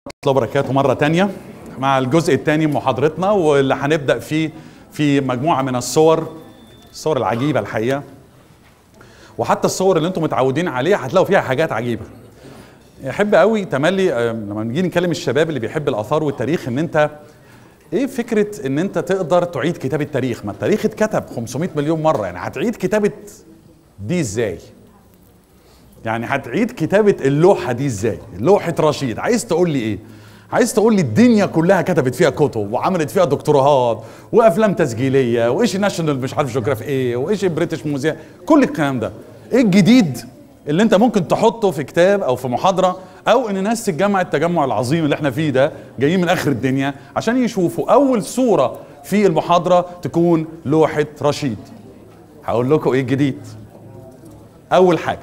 الله وبركاته مرة تانية مع الجزء الثاني من محاضرتنا واللي هنبدأ فيه في مجموعة من الصور الصور العجيبة الحقيقة وحتى الصور اللي انتم متعودين عليها هتلاقوا فيها حاجات عجيبة يحب قوي تملي آه، لما نيجي نكلم الشباب اللي بيحب الآثار والتاريخ ان انت ايه فكرة ان انت تقدر تعيد كتابة التاريخ ما التاريخ اتكتب 500 مليون مرة يعني هتعيد كتابة دي ازاي يعني هتعيد كتابة اللوحة دي ازاي؟ لوحة رشيد، عايز تقول لي ايه؟ عايز تقول لي الدنيا كلها كتبت فيها كتب وعملت فيها دكتوراهات وافلام تسجيليه وايش ناشونال مش عارف جغراف ايه وايش بريتش موزيوم كل الكلام ده ايه الجديد اللي انت ممكن تحطه في كتاب او في محاضره او ان ناس تتجمع التجمع العظيم اللي احنا فيه ده جايين من اخر الدنيا عشان يشوفوا اول صوره في المحاضره تكون لوحه رشيد هقول لكم ايه الجديد اول حاجه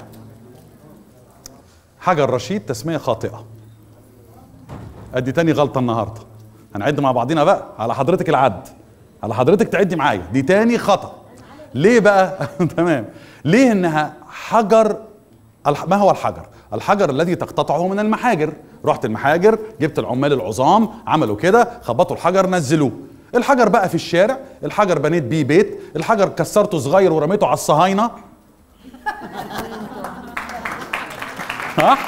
حجر رشيد تسمية خاطئة ادي تاني غلطة النهاردة هنعد مع بعضينا بقى على حضرتك العد على حضرتك تعدي معايا دي تاني خطأ ليه بقى تمام ليه انها حجر الح- ما هو الحجر الحجر الذي تقتطعه من المحاجر رحت المحاجر جبت العمال العظام عملوا كده خبطوا الحجر نزلوه الحجر بقى في الشارع الحجر بنيت بيه بيت الحجر كسرته صغير ورميته على الصهاينه ها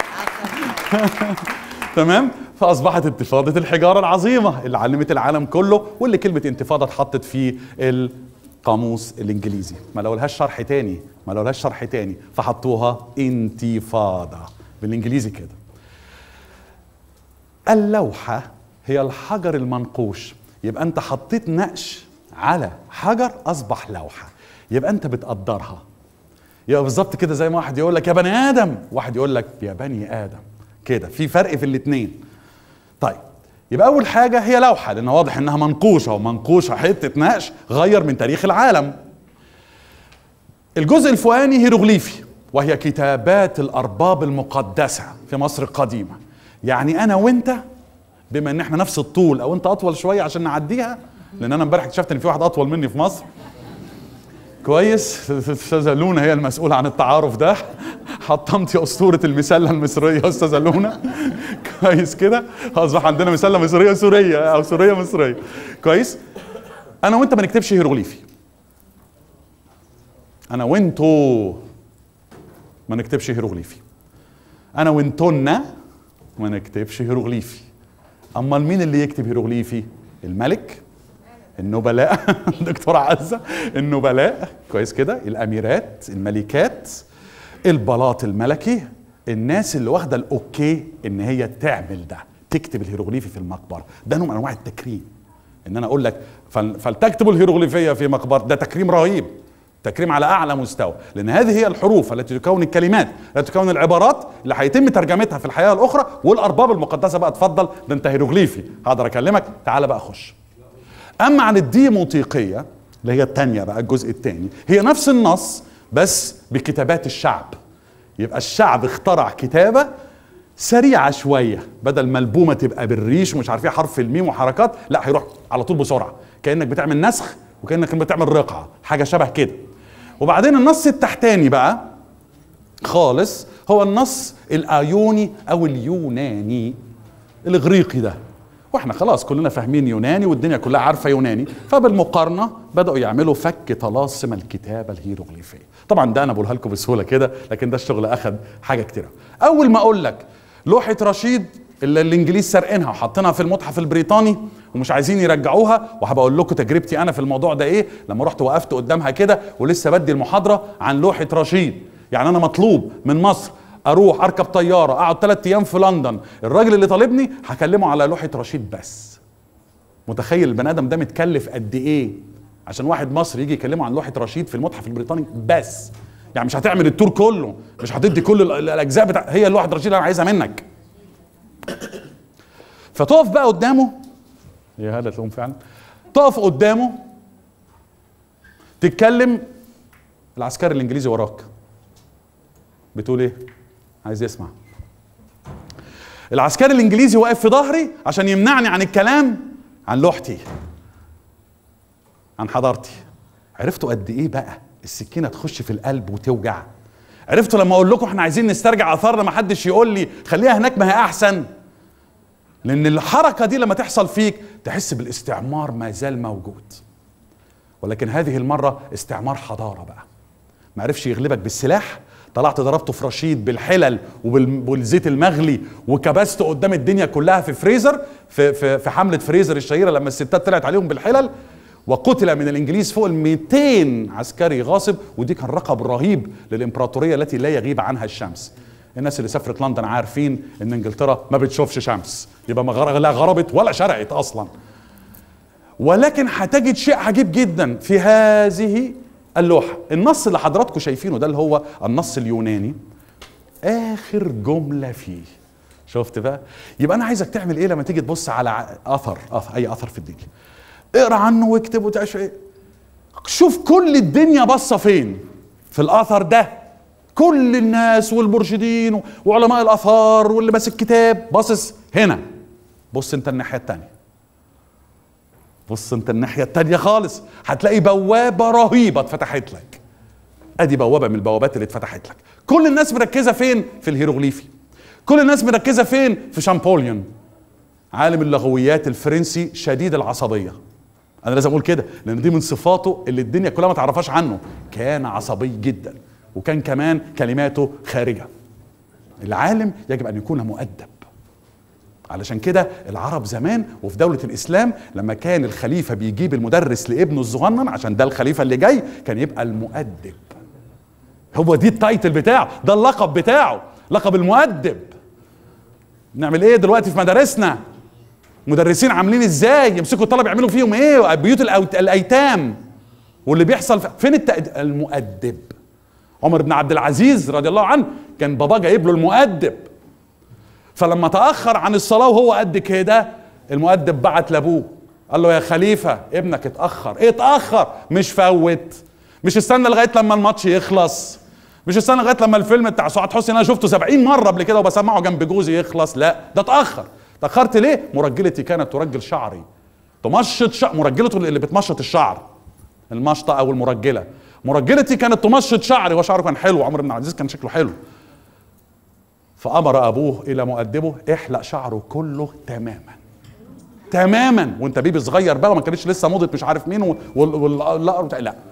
تمام فاصبحت انتفاضه الحجاره العظيمه اللي علمت العالم كله واللي كلمه انتفاضه اتحطت في القاموس الانجليزي ما لقولهاش شرح تاني ما لقولهاش شرح تاني فحطوها انتفاضه بالانجليزي كده اللوحه هي الحجر المنقوش يبقى انت حطيت نقش على حجر اصبح لوحه يبقى انت بتقدرها يبقى بالظبط كده زي ما واحد يقول لك يا بني ادم واحد يقول لك يا بني ادم كده في فرق في الاثنين طيب يبقى اول حاجه هي لوحه لان واضح انها منقوشه ومنقوشه حته نقش غير من تاريخ العالم الجزء الفوقاني هيروغليفي وهي كتابات الارباب المقدسه في مصر القديمه يعني انا وانت بما ان احنا نفس الطول او انت اطول شويه عشان نعديها لان انا امبارح اكتشفت ان في واحد اطول مني في مصر كويس استاذه لونا هي المسؤوله عن التعارف ده حطمتي اسطوره المسله المصريه استاذه لونا كويس كده اصبح عندنا مسله مصريه سوريه او سوريه مصريه كويس انا وانت ما نكتبش هيروغليفي انا وانتو ما نكتبش هيروغليفي انا وانتونا ما نكتبش هيروغليفي امال مين اللي يكتب هيروغليفي الملك النبلاء دكتور عزة النبلاء كويس كده الاميرات الملكات البلاط الملكي الناس اللي واخده الاوكي ان هي تعمل ده تكتب الهيروغليفي في المقبره ده نوع من انواع التكريم ان انا اقول لك فل- فلتكتبوا الهيروغليفيه في مقبره ده تكريم رهيب تكريم على اعلى مستوى لان هذه هي الحروف التي تكون الكلمات التي تكون العبارات اللي هيتم ترجمتها في الحياه الاخرى والارباب المقدسه بقى اتفضل ده انت هيروغليفي هقدر اكلمك تعال بقى خش اما عن الديموطيقيه اللي هي الثانيه بقى الجزء الثاني هي نفس النص بس بكتابات الشعب يبقى الشعب اخترع كتابه سريعه شويه بدل ما البومه تبقى بالريش ومش عارف ايه حرف الميم وحركات لا هيروح على طول بسرعه كانك بتعمل نسخ وكانك بتعمل رقعه حاجه شبه كده وبعدين النص التحتاني بقى خالص هو النص الايوني او اليوناني الاغريقي ده واحنا خلاص كلنا فاهمين يوناني والدنيا كلها عارفه يوناني فبالمقارنه بداوا يعملوا فك طلاسم الكتابه الهيروغليفيه طبعا ده انا بقولها لكم بسهوله كده لكن ده الشغل اخد حاجه كتيره اول ما اقول لك لوحه رشيد اللي الانجليز سارقينها وحاطينها في المتحف البريطاني ومش عايزين يرجعوها وهبقى اقول لكم تجربتي انا في الموضوع ده ايه لما رحت وقفت قدامها كده ولسه بدي المحاضره عن لوحه رشيد يعني انا مطلوب من مصر اروح اركب طياره اقعد ثلاث ايام في لندن الراجل اللي طالبني هكلمه على لوحه رشيد بس متخيل البني ادم ده متكلف قد ايه عشان واحد مصري يجي يكلمه عن لوحه رشيد في المتحف البريطاني بس يعني مش هتعمل التور كله مش هتدي كل ال- الاجزاء بتاع هي لوحه رشيد اللي انا عايزها منك فتقف بقى قدامه يا هلا تقوم فعلا تقف قدامه تتكلم العسكري الانجليزي وراك بتقول ايه عايز يسمع العسكري الانجليزي واقف في ظهري عشان يمنعني عن الكلام عن لوحتي عن حضارتي عرفتوا قد ايه بقى السكينه تخش في القلب وتوجع عرفتوا لما اقول لكم احنا عايزين نسترجع اثارنا ما حدش يقول لي خليها هناك ما هي احسن لان الحركه دي لما تحصل فيك تحس بالاستعمار ما زال موجود ولكن هذه المره استعمار حضاره بقى ما عرفش يغلبك بالسلاح طلعت ضربته في رشيد بالحلل وبالزيت المغلي وكبسته قدام الدنيا كلها في فريزر في في, في حمله فريزر الشهيره لما الستات طلعت عليهم بالحلل وقتل من الانجليز فوق ال 200 عسكري غاصب ودي كان رقم رهيب للامبراطوريه التي لا يغيب عنها الشمس الناس اللي سافرت لندن عارفين ان انجلترا ما بتشوفش شمس يبقى ما غر- لا غربت ولا شرقت اصلا ولكن هتجد شيء عجيب جدا في هذه اللوحه النص اللي حضراتكم شايفينه ده اللي هو النص اليوناني اخر جمله فيه شفت بقى يبقى انا عايزك تعمل ايه لما تيجي تبص على ع- اثر أثر اي اثر في الدنيا اقرا عنه واكتب وتعيش ايه شوف كل الدنيا باصه فين في الاثر ده كل الناس والمرشدين وعلماء الاثار واللي ماسك كتاب باصص هنا بص انت الناحيه التانيه بص انت الناحيه التانيه خالص هتلاقي بوابه رهيبه اتفتحت لك ادي بوابه من البوابات اللي اتفتحت لك كل الناس مركزه فين في الهيروغليفي كل الناس مركزه فين في شامبوليون عالم اللغويات الفرنسي شديد العصبيه انا لازم اقول كده لان دي من صفاته اللي الدنيا كلها ما تعرفهاش عنه كان عصبي جدا وكان كمان كلماته خارجه العالم يجب ان يكون مؤدب علشان كده العرب زمان وفي دولة الإسلام لما كان الخليفة بيجيب المدرس لابنه الصغنن عشان ده الخليفة اللي جاي كان يبقى المؤدب هو دي التايتل بتاعه ده اللقب بتاعه لقب المؤدب نعمل ايه دلوقتي في مدارسنا مدرسين عاملين ازاي يمسكوا الطلبه يعملوا فيهم ايه بيوت الأوت- الايتام واللي بيحصل في- فين التأد... المؤدب عمر بن عبد العزيز رضي الله عنه كان باباه جايب له المؤدب فلما تاخر عن الصلاه وهو قد كده المؤدب بعت لابوه قال له يا خليفه ابنك اتاخر ايه اتاخر مش فوت مش استنى لغايه لما الماتش يخلص مش استنى لغايه لما الفيلم بتاع سعاد حسني انا شفته 70 مره قبل كده وبسمعه جنب جوزي يخلص لا ده اتاخر تاخرت ليه مرجلتي كانت ترجل شعري تمشط شعر مرجلته اللي بتمشط الشعر المشطه او المرجله مرجلتي كانت تمشط شعري وشعره كان حلو عمر بن عبد العزيز كان شكله حلو فامر ابوه الى مؤدبه احلق شعره كله تماما تماما وانت بيبي صغير بقى وما كانتش لسه موضه مش عارف مين وال- وال- لا بتاع- لا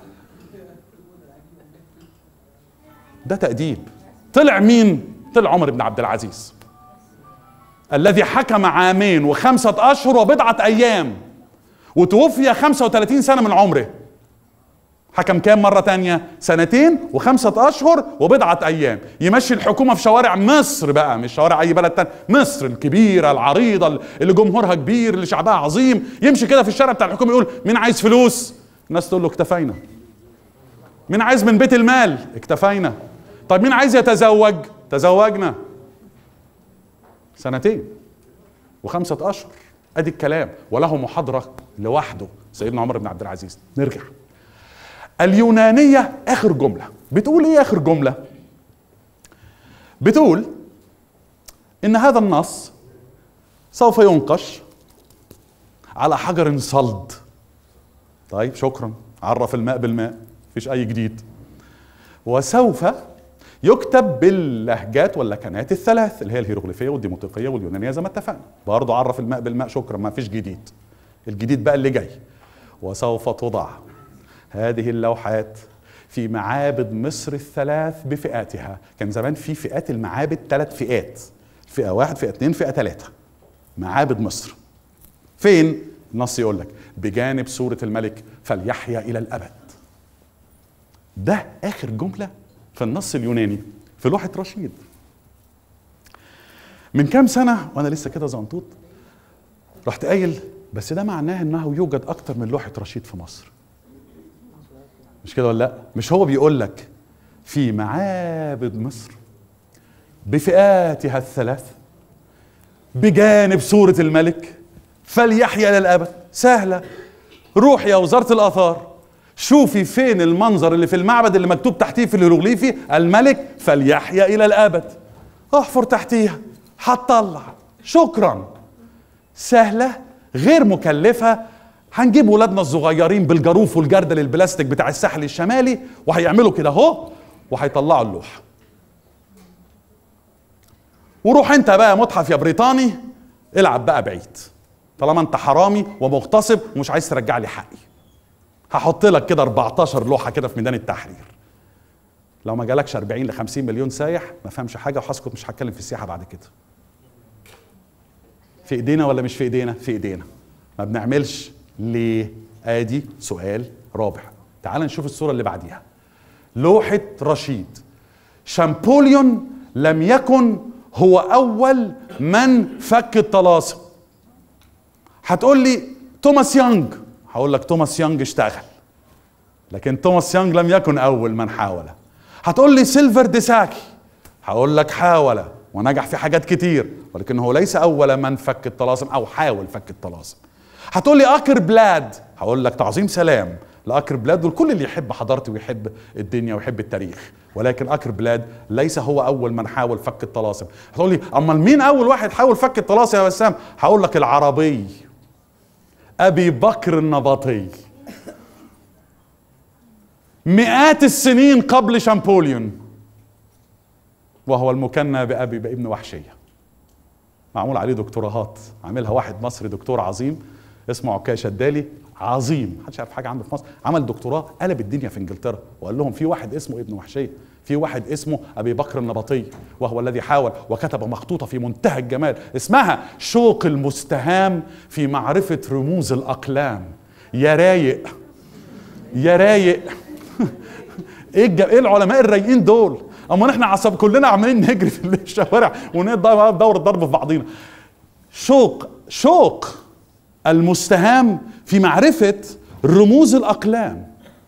ده تأديب طلع مين طلع عمر بن عبد العزيز الذي حكم عامين وخمسة أشهر وبضعة أيام وتوفي 35 سنة من عمره حكم كام مرة تانية سنتين وخمسة أشهر وبضعة أيام يمشي الحكومة في شوارع مصر بقى مش شوارع أي بلد تاني مصر الكبيرة العريضة اللي جمهورها كبير اللي شعبها عظيم يمشي كده في الشارع بتاع الحكومة يقول مين عايز فلوس الناس تقول له اكتفينا مين عايز من بيت المال اكتفينا طب مين عايز يتزوج تزوجنا سنتين وخمسة أشهر أدي الكلام وله محاضرة لوحده سيدنا عمر بن عبد العزيز نرجع اليونانية آخر جملة بتقول إيه آخر جملة بتقول إن هذا النص سوف ينقش على حجر صلد طيب شكرا عرف الماء بالماء مفيش أي جديد وسوف يكتب باللهجات واللكنات الثلاث اللي هي الهيروغليفيه والديموطيقيه واليونانيه زي ما اتفقنا برضه عرف الماء بالماء شكرا ما فيش جديد الجديد بقى اللي جاي وسوف توضع هذه اللوحات في معابد مصر الثلاث بفئاتها كان زمان في فئات المعابد ثلاث فئات فئه واحد فئه اثنين فئه ثلاثه معابد مصر فين النص يقول لك بجانب سوره الملك فليحيا الى الابد ده اخر جمله في النص اليوناني في لوحه رشيد من كام سنه وانا لسه كده زنطوط رحت قايل بس ده معناه انه يوجد اكتر من لوحه رشيد في مصر مش كده ولا لا مش هو بيقول لك في معابد مصر بفئاتها الثلاث بجانب سوره الملك فليحيا للابد سهله روح يا وزاره الاثار شوفي فين المنظر اللي في المعبد اللي مكتوب تحتيه في الهيروغليفي الملك فليحيا الى الابد احفر تحتيها هتطلع شكرا سهله غير مكلفه هنجيب ولادنا الصغيرين بالجاروف والجردل البلاستيك بتاع الساحل الشمالي وهيعملوا كده اهو وهيطلعوا اللوحه وروح انت بقى متحف يا بريطاني العب بقى بعيد طالما انت حرامي ومغتصب ومش عايز ترجع لي حقي هحط لك كده 14 لوحه كده في ميدان التحرير لو ما جالكش 40 ل 50 مليون سايح ما فهمش حاجه وهسكت مش هتكلم في السياحه بعد كده في ايدينا ولا مش في ايدينا في ايدينا ما بنعملش ليه ادي سؤال رابع تعال نشوف الصوره اللي بعديها لوحه رشيد شامبوليون لم يكن هو اول من فك الطلاسم هتقول لي توماس يانج هقول لك توماس يانج اشتغل لكن توماس يانج لم يكن اول من حاول هتقول لي سيلفر ديساكي هقول لك حاول ونجح في حاجات كتير ولكن هو ليس اول من فك الطلاسم او حاول فك الطلاسم هتقول لي اكر بلاد هقول لك تعظيم سلام لاكر بلاد والكل اللي يحب حضارتي ويحب الدنيا ويحب التاريخ ولكن اكر بلاد ليس هو اول من حاول فك الطلاسم هتقول لي امال مين اول واحد حاول فك الطلاسم يا بسام هقول لك العربي ابي بكر النبطي مئات السنين قبل شامبوليون وهو المكنى بأبي بابن وحشية معمول عليه دكتوراهات عاملها واحد مصري دكتور عظيم اسمه عكاش الدالي عظيم محدش عارف حاجه عنه في مصر عمل دكتوراه قلب الدنيا في انجلترا وقال لهم في واحد اسمه ابن وحشيه في واحد اسمه ابي بكر النبطي وهو الذي حاول وكتب مخطوطه في منتهى الجمال اسمها شوق المستهام في معرفه رموز الاقلام يا رايق يا رايق ايه الج... ايه العلماء الرايقين دول اما احنا عصب كلنا عمالين نجري في الشوارع ونضرب دور الضرب في بعضينا شوق شوق المستهام في معرفة رموز الأقلام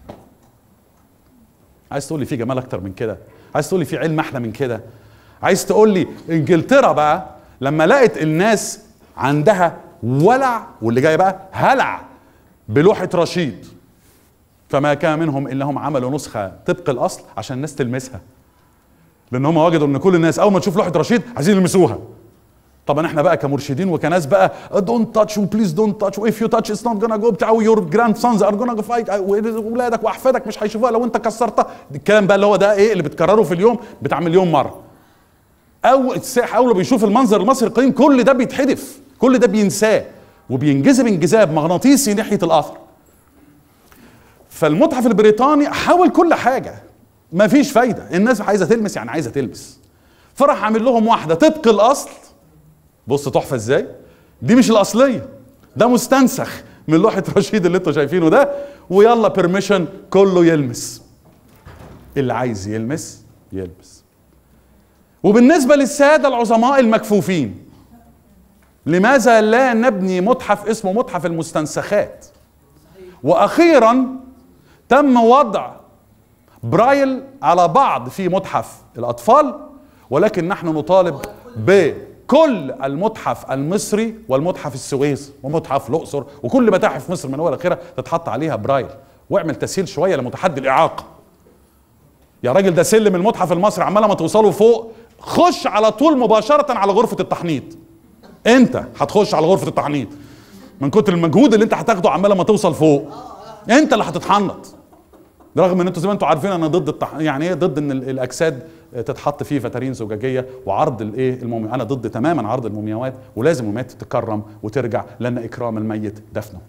عايز تقول لي في جمال أكتر من كده عايز تقول لي في علم أحلى من كده عايز تقول لي إنجلترا بقى لما لقت الناس عندها ولع واللي جاي بقى هلع بلوحة رشيد فما كان منهم إلا هم عملوا نسخة طبق الأصل عشان الناس تلمسها لأن هم وجدوا إن كل الناس أول ما تشوف لوحة رشيد عايزين يلمسوها طبعا احنا بقى كمرشدين وكناس بقى دونت تاتش وبليز دونت تاتش واف يو تاتش اتس نوت جونا جو بتاع يور جراند سانز ار جونا فايت واولادك واحفادك مش هيشوفوها لو انت كسرتها الكلام بقى اللي هو ده ايه اللي بتكرره في اليوم بتاع مليون مره او السائح اول ما بيشوف المنظر المصري القديم كل ده بيتحدف كل ده بينساه وبينجذب انجذاب مغناطيسي ناحيه الاثر فالمتحف البريطاني حاول كل حاجه مفيش فايده الناس عايزه تلمس يعني عايزه تلمس فراح عامل لهم واحده طبق الاصل بص تحفه ازاي دي مش الاصليه ده مستنسخ من لوحه رشيد اللي انتوا شايفينه ده ويلا بيرميشن كله يلمس اللي عايز يلمس يلمس وبالنسبه للساده العظماء المكفوفين لماذا لا نبني متحف اسمه متحف المستنسخات واخيرا تم وضع برايل على بعض في متحف الاطفال ولكن نحن نطالب ب كل المتحف المصري والمتحف السويس ومتحف الاقصر وكل متاحف مصر من اول لاخرها تتحط عليها برايل واعمل تسهيل شويه لمتحدي الاعاقه يا راجل ده سلم المتحف المصري عمال ما توصلوا فوق خش على طول مباشره على غرفه التحنيط انت هتخش على غرفه التحنيط من كتر المجهود اللي انت هتاخده عمال ما توصل فوق انت اللي هتتحنط رغم ان انتوا زي ما انتوا عارفين انا ضد التح... يعني ايه ضد ان الاجساد تتحط فيه فترين زجاجيه وعرض الايه الموميا انا ضد تماما عرض المومياوات ولازم المومياوات تتكرم وترجع لان اكرام الميت دفنه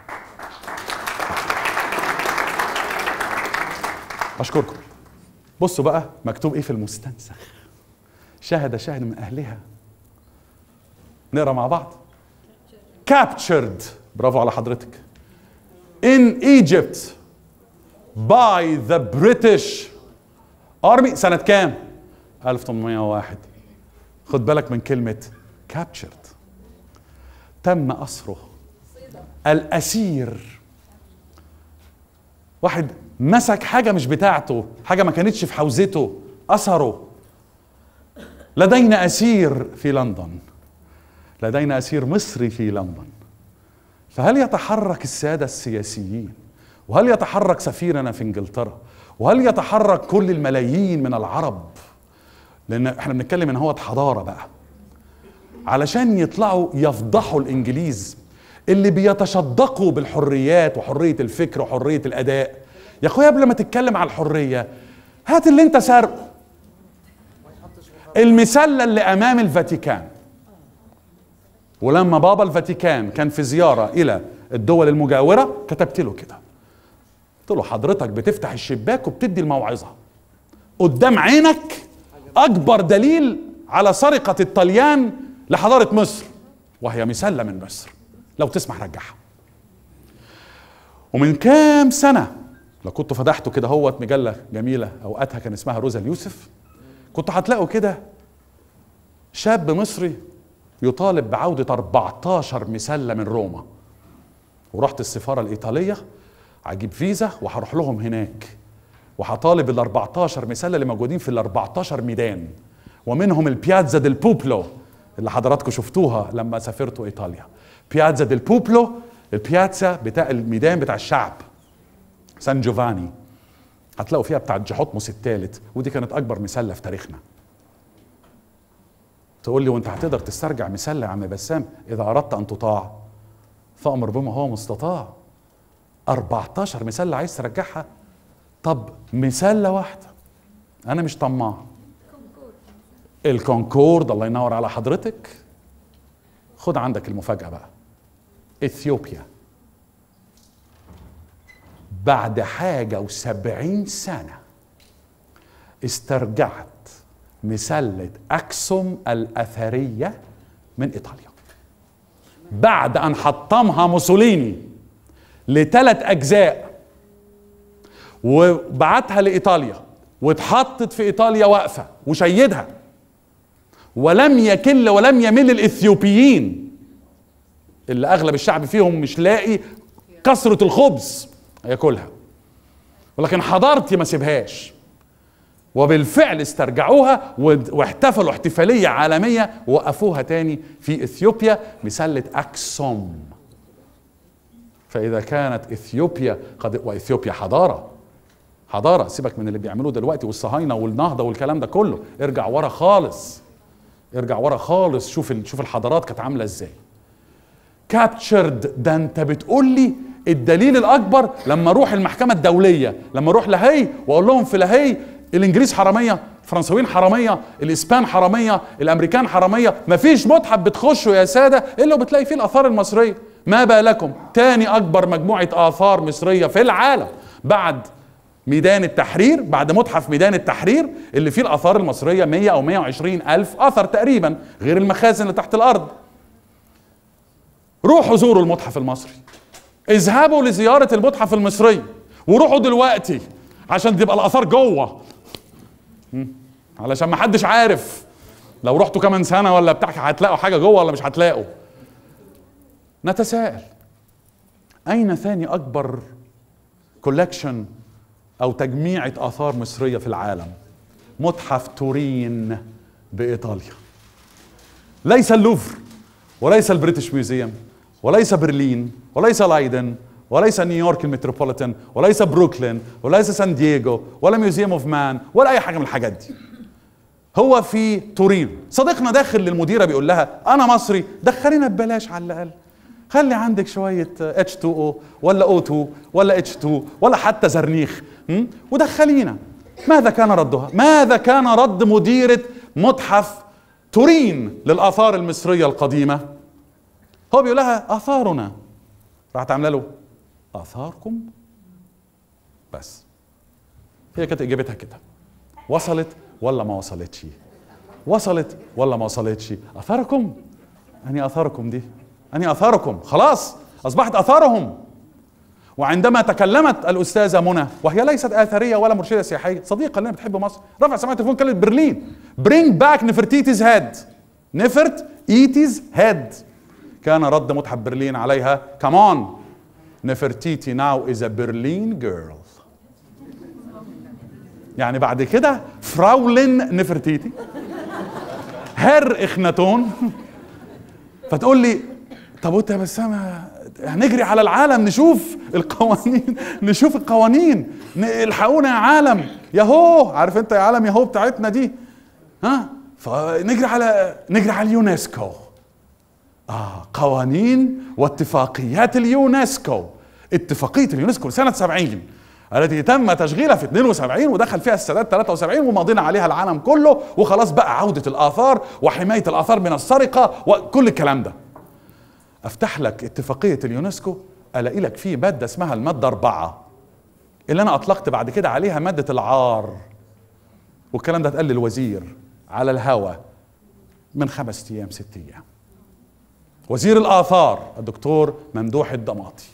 اشكركم بصوا بقى مكتوب ايه في المستنسخ شهد شاهد من اهلها نقرا مع بعض captured برافو على حضرتك in Egypt by the British Army سنة كام؟ 1801 خد بالك من كلمة captured تم أسره الأسير واحد مسك حاجة مش بتاعته حاجة ما كانتش في حوزته أسره لدينا أسير في لندن لدينا أسير مصري في لندن فهل يتحرك السادة السياسيين وهل يتحرك سفيرنا في انجلترا وهل يتحرك كل الملايين من العرب لان احنا بنتكلم ان هو حضاره بقى علشان يطلعوا يفضحوا الانجليز اللي بيتشدقوا بالحريات وحريه الفكر وحريه الاداء يا اخويا قبل ما تتكلم على الحريه هات اللي انت سارقه المسله اللي امام الفاتيكان ولما بابا الفاتيكان كان في زيارة إلى الدول المجاورة كتبت له كده قلت له حضرتك بتفتح الشباك وبتدي الموعظة قدام عينك أكبر دليل على سرقة الطليان لحضارة مصر وهي مسلة من مصر لو تسمح رجعها ومن كام سنة لو كنت فتحته كده هوت مجلة جميلة أوقاتها كان اسمها روزا اليوسف كنت هتلاقوا كده شاب مصري يطالب بعودة 14 مسلة من روما ورحت السفارة الإيطالية هجيب فيزا وهروح لهم هناك وهطالب ال 14 مسلة اللي موجودين في ال 14 ميدان ومنهم البيازا ديل بوبلو اللي حضراتكم شفتوها لما سافرتوا ايطاليا بيازا ديل بوبلو البيازا بتاع الميدان بتاع الشعب سان جوفاني هتلاقوا فيها بتاع جحطمس الثالث ودي كانت اكبر مسله في تاريخنا تقول لي وانت هتقدر تسترجع مسله يا عم بسام اذا اردت ان تطاع فامر بما هو مستطاع 14 مسله عايز ترجعها طب مسله واحده انا مش طماع الكونكورد الله ينور على حضرتك خد عندك المفاجاه بقى اثيوبيا بعد حاجة وسبعين سنة استرجعت مسلة أكسوم الأثرية من إيطاليا بعد أن حطمها موسوليني لثلاث أجزاء وبعتها لإيطاليا واتحطت في إيطاليا واقفة وشيدها ولم يكل ولم يمل الإثيوبيين اللي أغلب الشعب فيهم مش لاقي كثرة الخبز ياكلها ولكن حضارتي ما سيبهاش وبالفعل استرجعوها واحتفلوا احتفالية عالمية وقفوها تاني في اثيوبيا مسلة اكسوم فاذا كانت اثيوبيا قد واثيوبيا حضارة حضارة سيبك من اللي بيعملوه دلوقتي والصهاينة والنهضة والكلام ده كله ارجع ورا خالص ارجع ورا خالص شوف شوف الحضارات كانت عاملة ازاي كابتشرد ده انت بتقول لي الدليل الاكبر لما اروح المحكمه الدوليه لما اروح لهي واقول لهم في لهي الانجليز حراميه الفرنساويين حراميه الاسبان حراميه الامريكان حراميه مفيش متحف بتخشوا يا ساده الا وبتلاقي فيه الاثار المصريه ما بالكم تاني اكبر مجموعه اثار مصريه في العالم بعد ميدان التحرير بعد متحف ميدان التحرير اللي فيه الاثار المصريه 100 او 120 الف اثر تقريبا غير المخازن اللي تحت الارض روحوا زوروا المتحف المصري اذهبوا لزيارة المتحف المصري وروحوا دلوقتي عشان تبقى الآثار جوه علشان ما حدش عارف لو رحتوا كمان سنة ولا بتاع هتلاقوا حاجة جوه ولا مش هتلاقوا نتساءل أين ثاني أكبر كولكشن أو تجميعة آثار مصرية في العالم متحف تورين بإيطاليا ليس اللوفر وليس البريتش ميوزيوم وليس برلين وليس لايدن وليس نيويورك المتروبوليتان وليس بروكلين وليس سان دييغو ولا ميوزيوم اوف مان ولا اي حاجه من الحاجات دي هو في تورين صديقنا داخل للمديره بيقول لها انا مصري دخلينا ببلاش على الاقل خلي عندك شويه H2O ولا O2 ولا H2 ولا حتى زرنيخ ودخلينا ماذا كان ردها ماذا كان رد مديره متحف تورين للاثار المصريه القديمه هو بيقول لها اثارنا راحت عامله له اثاركم بس هي كانت اجابتها كده وصلت ولا ما وصلتش وصلت ولا ما وصلتش اثاركم اني اثاركم دي اني اثاركم خلاص اصبحت اثارهم وعندما تكلمت الاستاذه منى وهي ليست اثريه ولا مرشده سياحيه صديقه لنا بتحب مصر رفع سماعه التليفون كلمه برلين برينج باك نفرتيتيز هيد نفرت ايتيز هيد كان رد متحف برلين عليها كمان نفرتيتي ناو از ا برلين جيرل يعني بعد كده فراولين نفرتيتي هر اخناتون فتقول لي طب وانت يا بسام هنجري على العالم نشوف القوانين نشوف القوانين الحقونا يا عالم ياهو عارف انت يا عالم ياهو بتاعتنا دي ها فنجري على نجري على اليونسكو آه قوانين واتفاقيات اليونسكو اتفاقية اليونسكو لسنة 70 التي تم تشغيلها في 72 ودخل فيها السادات 73 وماضينا عليها العالم كله وخلاص بقى عودة الآثار وحماية الآثار من السرقة وكل الكلام ده افتح لك اتفاقيه اليونسكو الاقي لك فيه ماده اسمها الماده اربعه اللي انا اطلقت بعد كده عليها ماده العار والكلام ده اتقال للوزير على الهوا من خمس ايام ست ايام وزير الاثار الدكتور ممدوح الضماطي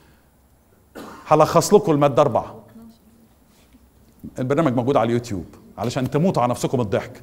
هلخص لكم الماده اربعه البرنامج موجود على اليوتيوب علشان تموتوا على نفسكم الضحك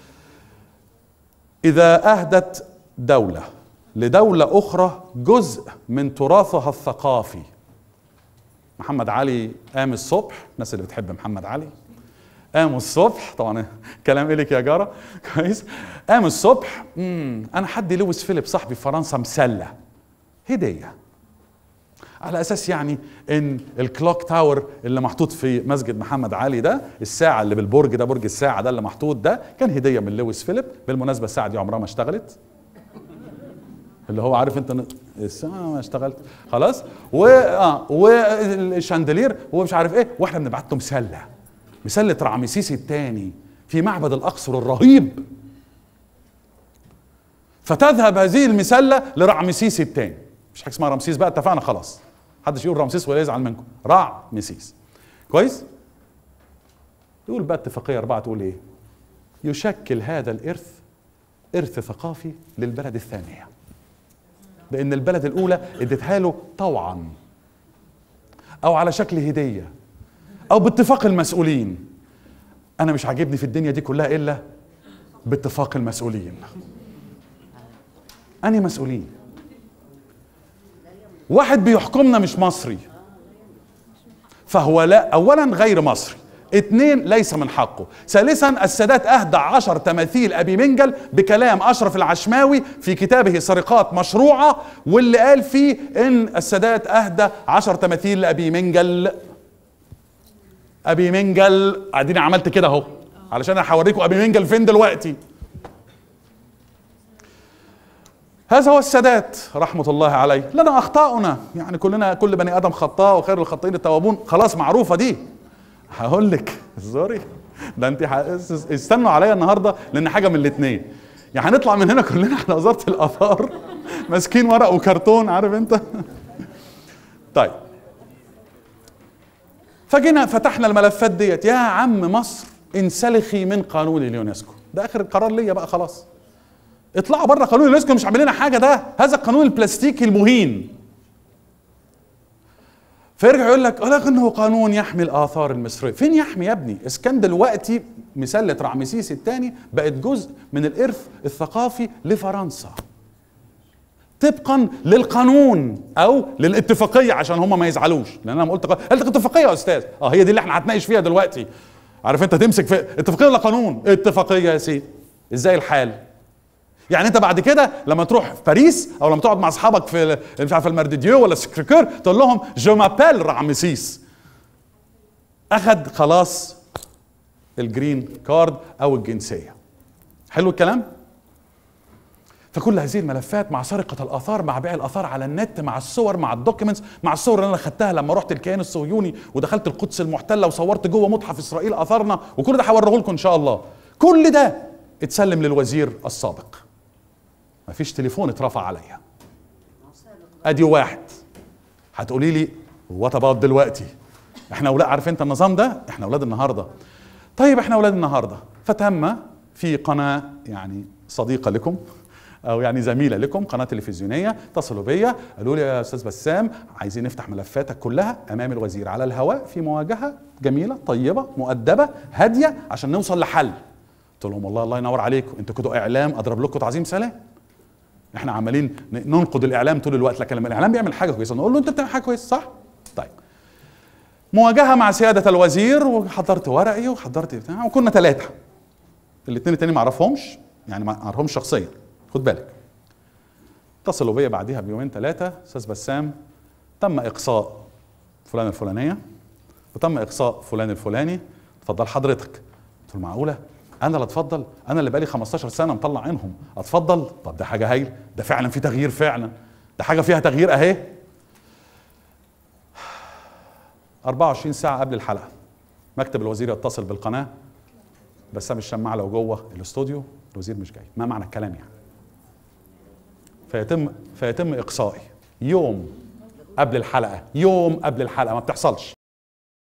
اذا اهدت دوله لدوله اخرى جزء من تراثها الثقافي محمد علي قام الصبح الناس اللي بتحب محمد علي قام الصبح طبعا كلام الك يا جاره كويس قام الصبح مم. انا حد لويس فيليب صاحبي في فرنسا مسله هديه على اساس يعني ان الكلوك تاور اللي محطوط في مسجد محمد علي ده الساعه اللي بالبرج ده برج الساعه ده اللي محطوط ده كان هديه من لويس فيليب بالمناسبه الساعه دي عمرها ما اشتغلت اللي هو عارف انت الساعه ما اشتغلت خلاص و اه والشاندلير ومش عارف ايه واحنا بنبعت له مسله مسله رعمسيس الثاني في معبد الاقصر الرهيب فتذهب هذه المسله لرعمسيس الثاني مش حاجه اسمها رمسيس بقى اتفقنا خلاص محدش يقول رمسيس ولا يزعل منكم رعمسيس كويس يقول بقى اتفاقيه اربعه تقول ايه يشكل هذا الارث ارث ثقافي للبلد الثانيه بان البلد الاولى اديتها له طوعا او على شكل هديه او باتفاق المسؤولين انا مش عاجبني في الدنيا دي كلها الا باتفاق المسؤولين اني مسؤولين واحد بيحكمنا مش مصري فهو لا اولا غير مصري اثنين ليس من حقه ثالثا السادات اهدى عشر تماثيل ابي منجل بكلام اشرف العشماوي في كتابه سرقات مشروعه واللي قال فيه ان السادات اهدى عشر تماثيل لابي منجل ابي منجل اديني عملت كده اهو علشان انا هوريكم ابي منجل فين دلوقتي هذا هو السادات رحمة الله عليه لنا أخطاؤنا يعني كلنا كل بني آدم خطاء وخير الخطائين التوابون خلاص معروفة دي هقول لك سوري ده انت استنوا عليا النهارده لان حاجه من الاثنين يعني هنطلع من هنا كلنا على وزاره الاثار ماسكين ورق وكرتون عارف انت طيب فجينا فتحنا الملفات ديت يا عم مصر انسلخي من قانون اليونسكو ده اخر القرار ليا بقى خلاص اطلعوا بره قانون اليونسكو مش عاملين حاجه ده هذا القانون البلاستيكي المهين فيرجع يقول لك ولكنه قانون يحمي الاثار المصريه فين يحمي يا ابني اذا كان دلوقتي مسله رعمسيس الثاني بقت جزء من الارث الثقافي لفرنسا طبقا للقانون او للاتفاقيه عشان هم ما يزعلوش لان انا قلت قلت اتفاقيه يا استاذ اه هي دي اللي احنا هنتناقش فيها دلوقتي عارف انت تمسك في اتفاقيه ولا قانون اتفاقيه يا سيدي ازاي الحال يعني انت بعد كده لما تروح في باريس او لما تقعد مع اصحابك في مش عارف المارديديو ولا السكريكور تقول لهم جو مابيل رامسيس اخذ خلاص الجرين كارد او الجنسيه حلو الكلام فكل هذه الملفات مع سرقة الآثار مع بيع الآثار على النت مع الصور مع الدوكيومنتس مع الصور اللي أنا خدتها لما رحت الكيان الصهيوني ودخلت القدس المحتلة وصورت جوه متحف إسرائيل آثارنا وكل ده هوريه لكم إن شاء الله كل ده اتسلم للوزير السابق مفيش تليفون اترفع عليا ادي واحد هتقولي لي وات اباوت دلوقتي احنا اولاد عارف انت النظام ده احنا اولاد النهارده طيب احنا اولاد النهارده فتم في قناه يعني صديقه لكم او يعني زميله لكم قناه تلفزيونيه اتصلوا بيا قالوا لي يا استاذ بسام عايزين نفتح ملفاتك كلها امام الوزير على الهواء في مواجهه جميله طيبه مؤدبه هاديه عشان نوصل لحل قلت لهم والله الله ينور عليكم انتوا كده اعلام اضرب لكم تعظيم سلام احنا عمالين ننقد الاعلام طول الوقت لكن لما الاعلام بيعمل حاجه كويسه نقول له انت بتعمل حاجه كويسه صح طيب مواجهه مع سياده الوزير وحضرت ورقي وحضرت بتاع وكنا ثلاثه الاثنين التانيين ما اعرفهمش يعني ما اعرفهمش شخصيا خد بالك اتصلوا بيا بعديها بيومين ثلاثه استاذ بسام تم اقصاء فلان الفلانيه وتم اقصاء فلان الفلاني اتفضل حضرتك قلت له معقوله انا اللي اتفضل انا اللي بقالي 15 سنه مطلع عينهم اتفضل طب ده حاجه هايله ده فعلا في تغيير فعلا ده حاجه فيها تغيير اهي 24 ساعه قبل الحلقه مكتب الوزير يتصل بالقناه بسام الشماعه لو جوه الاستوديو الوزير مش جاي ما معنى الكلام يعني فيتم فيتم اقصائي يوم قبل الحلقه يوم قبل الحلقه ما بتحصلش